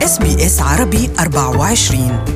اس بي اس عربي 24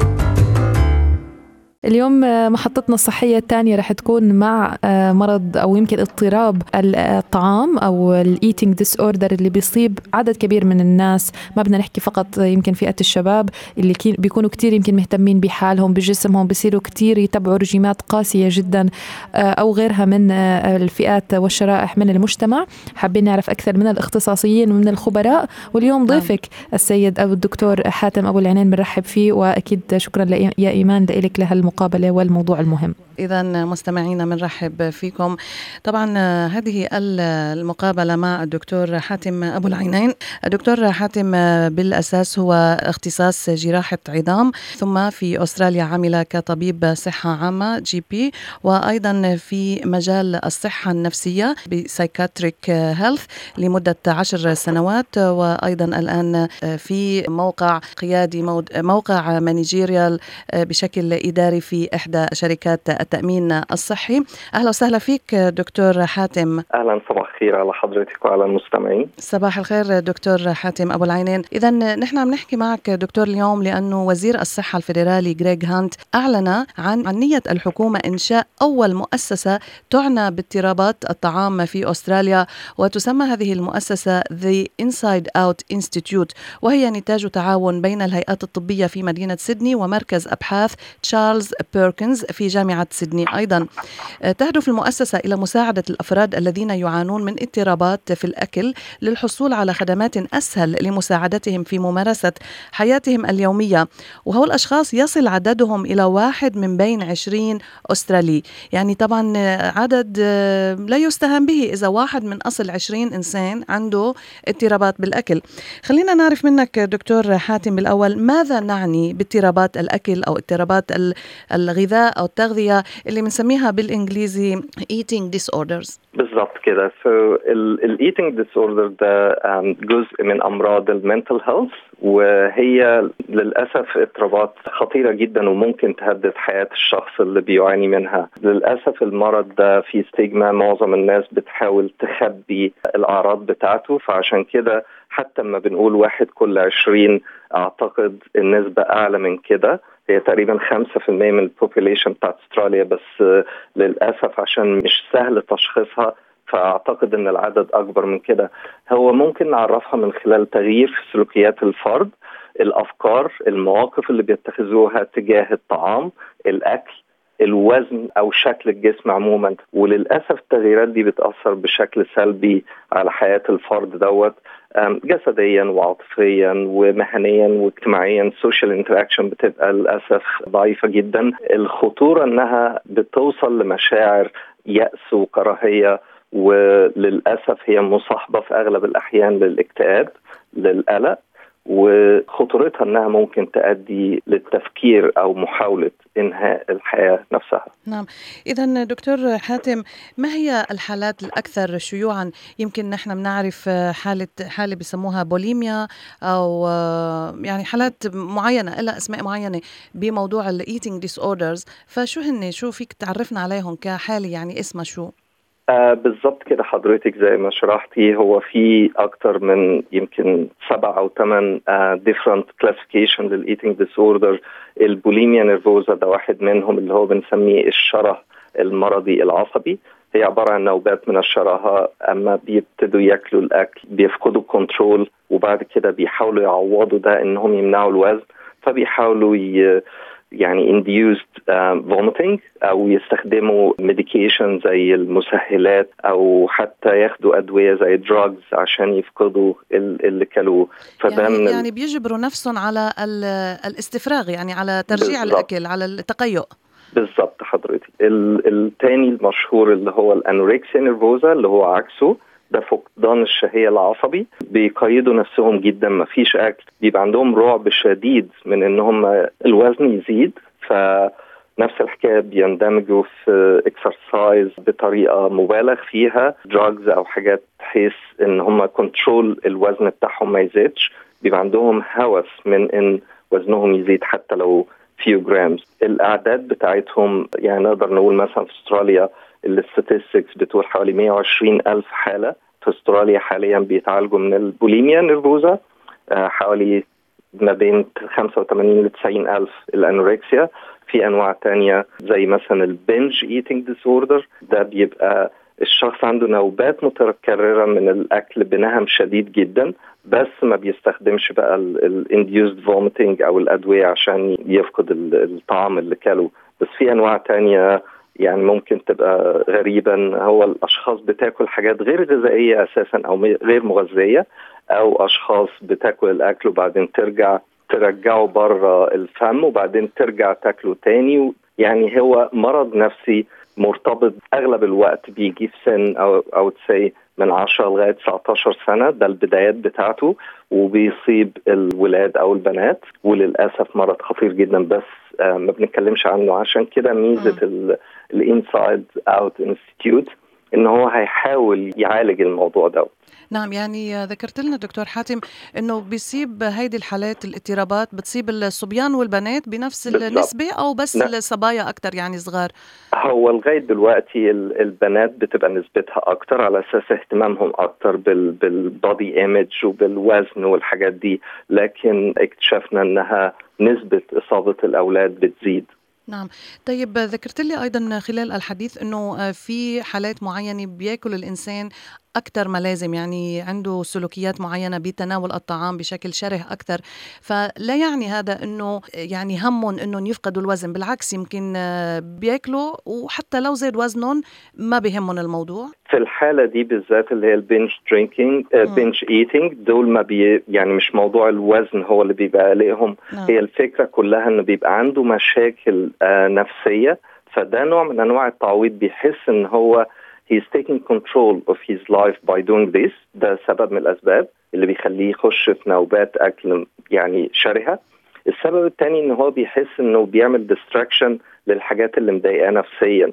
اليوم محطتنا الصحية الثانية رح تكون مع آه، مرض أو يمكن اضطراب الطعام أو الإيتينج ديس أوردر اللي بيصيب عدد كبير من الناس ما بدنا نحكي فقط يمكن فئة الشباب اللي بيكونوا كتير يمكن مهتمين بحالهم بجسمهم بصيروا كتير يتبعوا رجيمات قاسية جدا آه، أو غيرها من آه، الفئات والشرائح من المجتمع حابين نعرف أكثر من الاختصاصيين ومن الخبراء واليوم نعم. ضيفك السيد أو الدكتور حاتم أبو العينين بنرحب فيه وأكيد شكرا يا إيمان لك لهالمقابلة المقابله والموضوع المهم إذا مستمعينا بنرحب فيكم طبعا هذه المقابلة مع الدكتور حاتم أبو العينين الدكتور حاتم بالأساس هو اختصاص جراحة عظام ثم في أستراليا عمل كطبيب صحة عامة جي بي وأيضا في مجال الصحة النفسية بسايكاتريك هيلث لمدة عشر سنوات وأيضا الآن في موقع قيادي موقع مانجيريال بشكل إداري في إحدى شركات التأمين الصحي أهلا وسهلا فيك دكتور حاتم أهلا صباح الخير على حضرتك وعلى المستمعين صباح الخير دكتور حاتم أبو العينين إذا نحن عم نحكي معك دكتور اليوم لأنه وزير الصحة الفيدرالي جريغ هانت أعلن عن عن نية الحكومة إنشاء أول مؤسسة تعنى باضطرابات الطعام في أستراليا وتسمى هذه المؤسسة The Inside Out Institute وهي نتاج تعاون بين الهيئات الطبية في مدينة سيدني ومركز أبحاث تشارلز بيركنز في جامعة سيدني أيضا آه، تهدف المؤسسة إلى مساعدة الأفراد الذين يعانون من اضطرابات في الأكل للحصول على خدمات أسهل لمساعدتهم في ممارسة حياتهم اليومية وهو الأشخاص يصل عددهم إلى واحد من بين عشرين أسترالي يعني طبعا آه، عدد آه، لا يستهان به إذا واحد من أصل عشرين إنسان عنده اضطرابات بالأكل خلينا نعرف منك دكتور حاتم بالأول ماذا نعني باضطرابات الأكل أو اضطرابات الغذاء أو التغذية اللي بنسميها بالانجليزي eating disorders بالضبط كده so الايتنج ديس اوردر ده جزء من امراض المنتل هيلث وهي للاسف اضطرابات خطيره جدا وممكن تهدد حياه الشخص اللي بيعاني منها للاسف المرض ده في ستيجما معظم الناس بتحاول تخبي الاعراض بتاعته فعشان كده حتى لما بنقول واحد كل عشرين اعتقد النسبه اعلى من كده هي تقريبا 5% من البوبوليشن بتاعت استراليا بس للاسف عشان مش سهل تشخيصها فاعتقد ان العدد اكبر من كده هو ممكن نعرفها من خلال تغيير في سلوكيات الفرد الافكار المواقف اللي بيتخذوها تجاه الطعام الاكل الوزن او شكل الجسم عموما وللاسف التغييرات دي بتاثر بشكل سلبي على حياه الفرد دوت جسديا وعاطفيا ومهنيا واجتماعيا سوشيال انتراكشن بتبقى للاسف ضعيفه جدا الخطوره انها بتوصل لمشاعر يأس وكراهيه وللاسف هي مصاحبه في اغلب الاحيان للاكتئاب للقلق وخطورتها انها ممكن تؤدي للتفكير او محاوله انهاء الحياه نفسها. نعم، اذا دكتور حاتم ما هي الحالات الاكثر شيوعا؟ يمكن نحن بنعرف حاله حاله بسموها بوليميا او يعني حالات معينه لها اسماء معينه بموضوع الايتينج ديس اوردرز، فشو هن شو فيك تعرفنا عليهم كحاله يعني اسمها شو؟ آه بالظبط كده حضرتك زي ما شرحتي هو في اكتر من يمكن سبع او ثمان ديفرنت كلاسيفيكيشن للايتنج ديس اوردر البوليميا نيرفوزا ده واحد منهم اللي هو بنسميه الشره المرضي العصبي هي عباره عن نوبات من الشراهه اما بيبتدوا ياكلوا الاكل بيفقدوا كنترول وبعد كده بيحاولوا يعوضوا ده انهم يمنعوا الوزن فبيحاولوا ي... يعني induced uh, vomiting او يستخدموا medication زي المسهلات او حتى ياخدوا ادويه زي drugs عشان يفقدوا اللي كلوه فده يعني, يعني بيجبروا نفسهم على الاستفراغ يعني على ترجيع بالزبط. الاكل على التقيؤ بالظبط حضرتك الثاني المشهور اللي هو الانوركسيا نيرفوزا اللي هو عكسه ده فقدان الشهية العصبي بيقيدوا نفسهم جدا ما فيش أكل بيبقى عندهم رعب شديد من إن هم الوزن يزيد ف نفس الحكايه بيندمجوا في اكسرسايز بطريقه مبالغ فيها دراجز او حاجات بحيث ان هم كنترول الوزن بتاعهم ما يزيدش بيبقى عندهم هوس من ان وزنهم يزيد حتى لو فيو جرامز الاعداد بتاعتهم يعني نقدر نقول مثلا في استراليا الستاتستكس بتقول حوالي 120 ألف حالة في استراليا حاليا بيتعالجوا من البوليميا نيرفوزا حوالي ما بين 85 ل 90 ألف الأنوركسيا في أنواع تانية زي مثلا البنج ايتينج ديس اوردر ده بيبقى الشخص عنده نوبات متكررة من الأكل بنهم شديد جدا بس ما بيستخدمش بقى الانديوزد فوميتنج أو الأدوية عشان يفقد الطعام اللي كله بس في أنواع تانية يعني ممكن تبقى غريبا هو الاشخاص بتاكل حاجات غير غذائيه اساسا او غير مغذيه او اشخاص بتاكل الاكل وبعدين ترجع ترجعه بره الفم وبعدين ترجع تاكله تاني يعني هو مرض نفسي مرتبط اغلب الوقت بيجي في سن او او تسي من 10 لغايه 19 سنه ده البدايات بتاعته وبيصيب الولاد او البنات وللاسف مرض خطير جدا بس آه، ما بنتكلمش عنه عشان كده ميزه الانسايد اوت انستيتيوت ان هو هيحاول يعالج الموضوع ده نعم يعني ذكرت لنا دكتور حاتم انه بيصيب هيدي الحالات الاضطرابات بتصيب الصبيان والبنات بنفس بالزبط. النسبه او بس لا. الصبايا اكثر يعني صغار هو لغايه دلوقتي البنات بتبقى نسبتها اكثر على اساس اهتمامهم اكثر بالبودي ايمج وبالوزن والحاجات دي لكن اكتشفنا انها نسبه اصابه الاولاد بتزيد نعم طيب ذكرت لي ايضا خلال الحديث انه في حالات معينه بياكل الانسان أكثر ما لازم يعني عنده سلوكيات معينة بتناول الطعام بشكل شره أكثر فلا يعني هذا أنه يعني همهم أنهم يفقدوا الوزن بالعكس يمكن بياكلوا وحتى لو زاد وزنهم ما بهمهم الموضوع في الحالة دي بالذات اللي هي البنج درينكينج بنج ايتينج دول ما بي يعني مش موضوع الوزن هو اللي بيبقى قلقهم نعم. هي الفكرة كلها انه بيبقى عنده مشاكل آه نفسية فده نوع من انواع التعويض بيحس ان هو he's taking control of his life by doing this ده سبب من الاسباب اللي بيخليه يخش في نوبات اكل يعني شرهه السبب الثاني ان هو بيحس انه بيعمل ديستراكشن للحاجات اللي مضايقاه نفسيا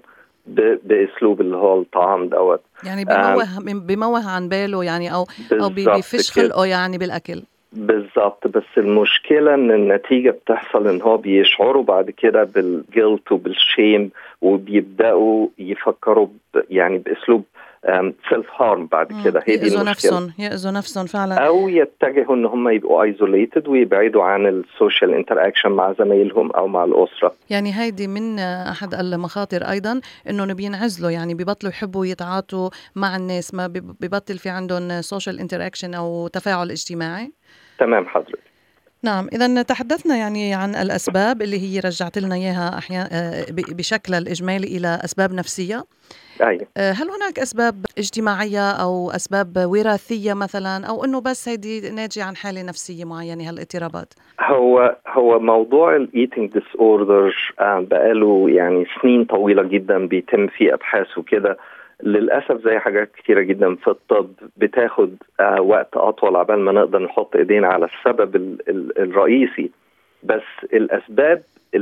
باسلوب اللي هو الطعام دوت يعني بيموه بيموه عن باله يعني او او بيفش خلقه يعني بالاكل بالظبط بس المشكله ان النتيجه بتحصل ان هو بيشعروا بعد كده بالجلت وبالشيم وبيبداوا يفكروا يعني باسلوب سيلف هارم بعد كده هي دي المشكله نفسهم يأذوا نفسهم فعلا او يتجهوا ان هم يبقوا ايزوليتد ويبعدوا عن السوشيال انتراكشن مع زمايلهم او مع الاسره يعني هيدي من احد المخاطر ايضا انهم بينعزلوا يعني ببطلوا يحبوا يتعاطوا مع الناس ما ببطل في عندهم سوشيال انتراكشن او تفاعل اجتماعي تمام حضرتك نعم إذا تحدثنا يعني عن الأسباب اللي هي رجعت لنا إياها أحيانا آه، بشكل الإجمالي إلى أسباب نفسية أيوة. هل هناك أسباب اجتماعية أو أسباب وراثية مثلا أو أنه بس هيدي ناتجة عن حالة نفسية معينة هالاضطرابات؟ هو هو موضوع الايتنج ديس اوردر بقاله يعني سنين طويلة جدا بيتم فيه أبحاث وكده للاسف زي حاجات كثيره جدا في الطب بتاخد آه وقت اطول عبال ما نقدر نحط ايدينا على السبب ال ال الرئيسي بس الاسباب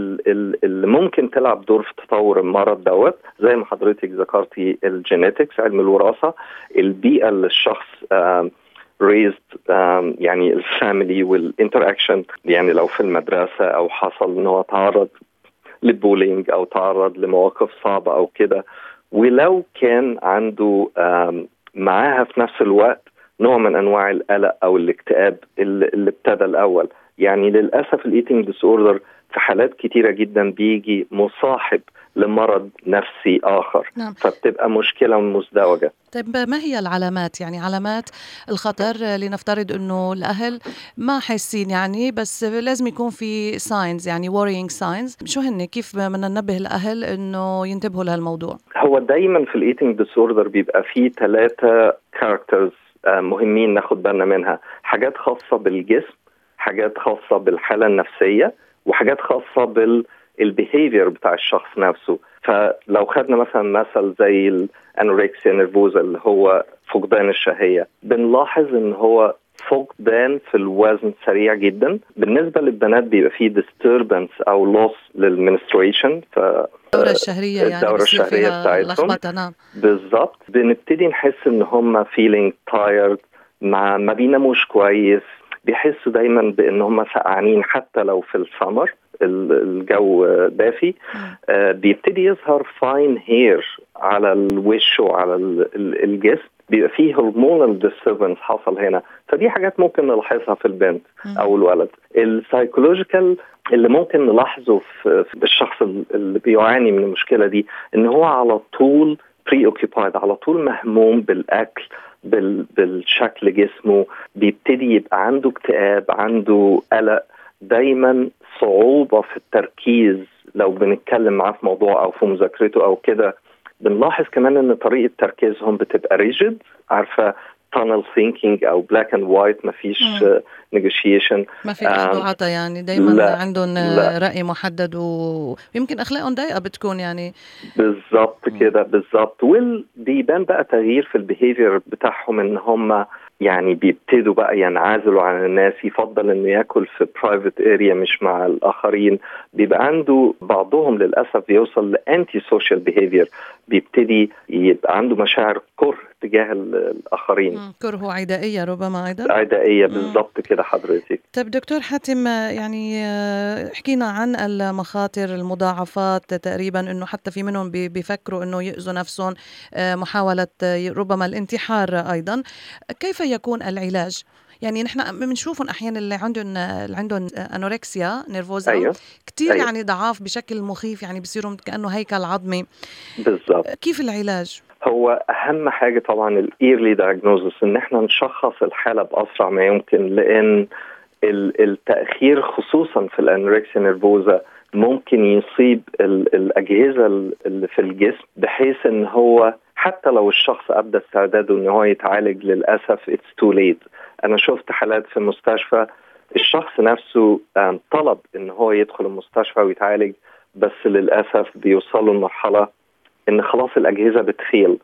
اللي ممكن تلعب دور في تطور المرض دوت زي ما حضرتك ذكرتي الجينيتكس علم الوراثه البيئه اللي الشخص آه ريزد يعني الفاميلي والانتراكشن يعني لو في المدرسه او حصل ان هو تعرض للبولينج او تعرض لمواقف صعبه او كده ولو كان عنده معاها في نفس الوقت نوع من انواع القلق او الاكتئاب اللي ابتدى الاول يعني للاسف الايتنج ديس اوردر في حالات كتيره جدا بيجي مصاحب لمرض نفسي اخر نعم. فبتبقى مشكله مزدوجه طيب ما هي العلامات يعني علامات الخطر لنفترض انه الاهل ما حاسين يعني بس لازم يكون في ساينز يعني worrying ساينز شو هن كيف بدنا ننبه الاهل انه ينتبهوا لهالموضوع هو دايما في الايتنج ديس اوردر بيبقى في ثلاثه كاركترز آه، مهمين ناخد بالنا منها حاجات خاصه بالجسم حاجات خاصه بالحاله النفسيه وحاجات خاصه بالبيهيفير بتاع الشخص نفسه فلو خدنا مثلا مثل زي الانوركسيا نيرفوزا اللي هو فقدان الشهيه بنلاحظ ان هو فقدان في الوزن سريع جدا بالنسبه للبنات بيبقى فيه ديستربنس او لوس للمنستريشن ف الدورة الشهرية يعني الدورة الشهرية بتاعتهم نعم بالظبط بنبتدي نحس ان هم feeling tired ما ما بيناموش كويس بيحسوا دايما بان هم سقعانين حتى لو في السمر الجو دافي آه بيبتدي يظهر فاين هير على الوش وعلى الجسم بيبقى فيه هرمونال ديستربنس حصل هنا فدي حاجات ممكن نلاحظها في البنت او الولد السايكولوجيكال اللي ممكن نلاحظه في الشخص اللي بيعاني من المشكله دي ان هو على طول بري اوكيبايد على طول مهموم بالاكل بال بالشكل جسمه بيبتدي يبقى عنده اكتئاب عنده قلق دايما صعوبه في التركيز لو بنتكلم معاه في موضوع او في مذاكرته او كده بنلاحظ كمان ان طريقه تركيزهم بتبقى ريجيد عارفه تانل ثينكينج او بلاك اند وايت ما فيش نيجوشيشن ما في اخذ يعني دائما لا عندهم لا راي محدد ويمكن اخلاقهم ضيقه بتكون يعني بالظبط كده بالظبط وبيبان بقى تغيير في البيهيفير بتاعهم ان هم يعني بيبتدوا بقى ينعزلوا عن الناس يفضل انه ياكل في برايفت اريا مش مع الاخرين بيبقى عنده بعضهم للاسف بيوصل لانتي سوشيال بيهيفير بيبتدي يبقى عنده مشاعر كره تجاه الاخرين كره عدائيه ربما ايضا عدائيه بالضبط كده حضرتك طيب دكتور حاتم يعني آه، حكينا عن المخاطر المضاعفات تقريبا انه حتى في منهم بيفكروا انه يؤذوا نفسهم آه، محاوله ربما الانتحار ايضا كيف يكون العلاج يعني نحن بنشوفهم احيانا اللي عندهم اللي عندهم انوركسيا نيرفوزا أيوه. كثير أيوه. يعني ضعاف بشكل مخيف يعني بصيروا كانه هيكل عظمي بالضبط كيف العلاج؟ هو اهم حاجه طبعا الايرلي دايجنوزس ان احنا نشخص الحاله باسرع ما يمكن لان التاخير خصوصا في الانوركسيا نيرفوزا ممكن يصيب الاجهزه اللي في الجسم بحيث ان هو حتى لو الشخص ابدى استعداده ان هو يتعالج للاسف اتس تو ليت انا شفت حالات في المستشفى الشخص نفسه طلب ان هو يدخل المستشفى ويتعالج بس للاسف بيوصلوا لمرحله ان خلاص الاجهزه بتفيل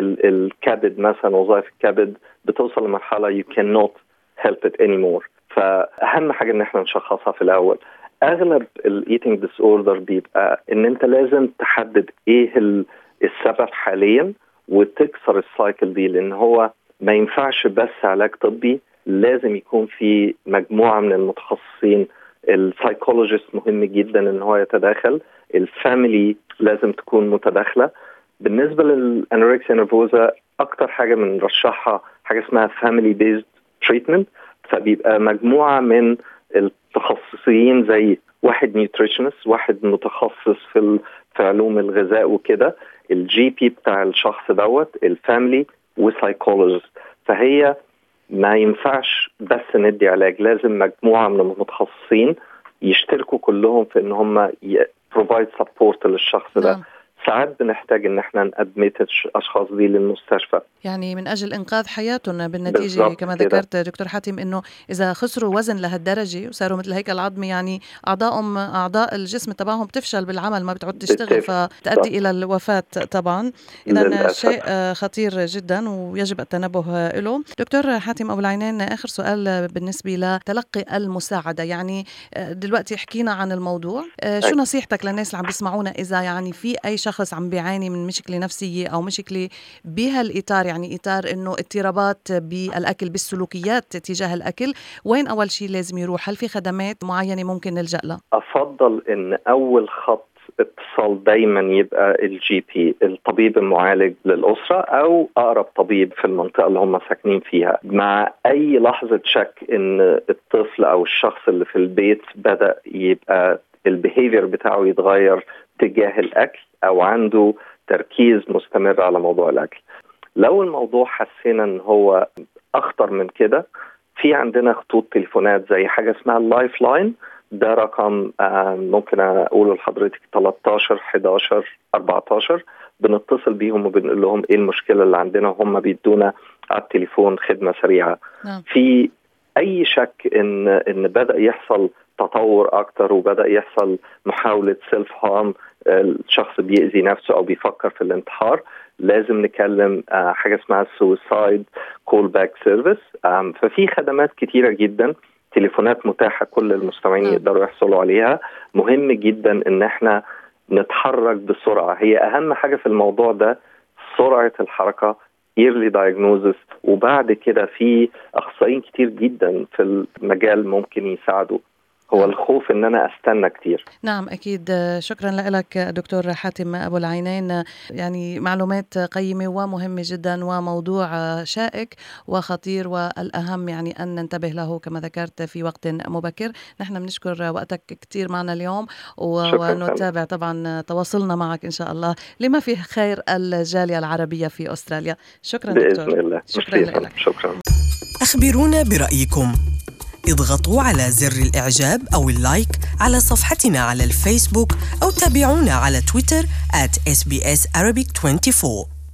الكبد مثلا وظائف الكبد بتوصل لمرحله you cannot help it anymore فاهم حاجه ان احنا نشخصها في الاول اغلب الايتنج ديس اوردر بيبقى ان انت لازم تحدد ايه السبب حاليا وتكسر السايكل دي لان هو ما ينفعش بس علاج طبي لازم يكون في مجموعه من المتخصصين السايكولوجيست مهم جدا ان هو يتداخل الفاميلي لازم تكون متداخله بالنسبه للانوركسيا نيرفوزا اكتر حاجه بنرشحها حاجه اسمها فاميلي بيزد تريتمنت فبيبقى مجموعه من التخصصيين زي واحد نيوتريشنست واحد متخصص في في علوم الغذاء وكده الجي بي بتاع الشخص دوت الفاميلي وسايكولوجيست فهي ما ينفعش بس ندي علاج لازم مجموعه من المتخصصين يشتركوا كلهم في ان هم بروفايد سبورت للشخص ده نعم. ساعات بنحتاج ان احنا نادميت الاشخاص دي للمستشفى يعني من اجل انقاذ حياتهم بالنتيجه كما ذكرت دكتور حاتم انه اذا خسروا وزن لهالدرجه وصاروا مثل هيكل عظمي يعني اعضائهم اعضاء الجسم تبعهم بتفشل بالعمل ما بتعود تشتغل فتؤدي الى الوفاه طبعا اذا شيء خطير جدا ويجب التنبه له دكتور حاتم ابو العينين اخر سؤال بالنسبه لتلقي المساعده يعني دلوقتي حكينا عن الموضوع شو نصيحتك للناس اللي عم بيسمعونا اذا يعني في اي شخص شخص عم بيعاني من مشكله نفسيه او مشكله بهالاطار يعني اطار انه اضطرابات بالاكل بالسلوكيات تجاه الاكل وين اول شيء لازم يروح هل في خدمات معينه ممكن نلجا لها افضل ان اول خط اتصال دايما يبقى الجي بي الطبيب المعالج للاسره او اقرب طبيب في المنطقه اللي هم ساكنين فيها مع اي لحظه شك ان الطفل او الشخص اللي في البيت بدا يبقى البيهيفير بتاعه يتغير تجاه الاكل او عنده تركيز مستمر على موضوع الاكل لو الموضوع حسينا ان هو اخطر من كده في عندنا خطوط تليفونات زي حاجه اسمها اللايف لاين ده رقم ممكن اقوله لحضرتك 13 11 14 بنتصل بيهم وبنقول لهم ايه المشكله اللي عندنا وهم بيدونا على التليفون خدمه سريعه نعم. في اي شك ان ان بدا يحصل تطور اكتر وبدا يحصل محاوله سيلف هارم الشخص بيأذي نفسه او بيفكر في الانتحار لازم نكلم آه، حاجه اسمها سويسايد كول باك سيرفيس ففي خدمات كتيره جدا تليفونات متاحه كل المستمعين يقدروا يحصلوا عليها مهم جدا ان احنا نتحرك بسرعه هي اهم حاجه في الموضوع ده سرعه الحركه ايرلي دايجنوزس وبعد كده في اخصائيين كتير جدا في المجال ممكن يساعدوا هو الخوف ان انا استنى كتير نعم اكيد شكرا لك دكتور حاتم ابو العينين يعني معلومات قيمه ومهمه جدا وموضوع شائك وخطير والاهم يعني ان ننتبه له كما ذكرت في وقت مبكر نحن بنشكر وقتك كثير معنا اليوم ونتابع طبعا تواصلنا معك ان شاء الله لما فيه خير الجاليه العربيه في استراليا شكرا دكتور بإذن الله. شكرا لك شكرا اخبرونا برايكم اضغطوا على زر الإعجاب أو اللايك على صفحتنا على الفيسبوك أو تابعونا على تويتر at SBS Arabic 24